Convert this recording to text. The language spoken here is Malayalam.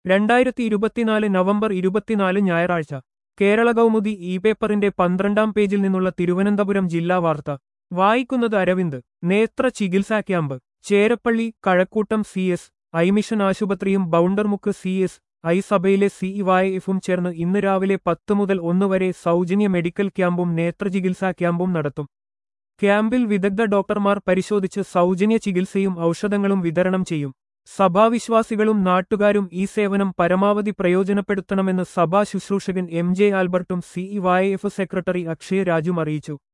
രണ്ടായിരത്തി ഇരുപത്തിനാല് നവംബർ ഇരുപത്തിനാല് ഞായറാഴ്ച കേരള കൗമുദി ഇ പേപ്പറിന്റെ പന്ത്രണ്ടാം പേജിൽ നിന്നുള്ള തിരുവനന്തപുരം ജില്ലാ വാർത്ത വായിക്കുന്നത് അരവിന്ദ് നേത്ര ചികിത്സാ camp Cherappally Kazhakkoottam C S I mission ആശുപത്രിയും ബൗണ്ടർമുക്ക് സി എസ് ഐ സഭയിലെ സി എഫും ചേർന്ന് ഇന്ന് രാവിലെ പത്ത് മുതൽ ഒന്ന് വരെ സൗജന്യ മെഡിക്കൽ ക്യാമ്പും നേത്രചികിത്സാ ക്യാമ്പും നടത്തും ക്യാമ്പിൽ വിദഗ്ധ ഡോക്ടർമാർ പരിശോധിച്ച് സൗജന്യ ചികിത്സയും ഔഷധങ്ങളും വിതരണം ചെയ്യും സഭാവിശ്വാസികളും നാട്ടുകാരും ഈ സേവനം പരമാവധി പ്രയോജനപ്പെടുത്തണമെന്ന് സഭാ ശുശ്രൂഷകൻ എം ജെ ആൽബർട്ടും സി സെക്രട്ടറി അക്ഷയ് രാജും അറിയിച്ചു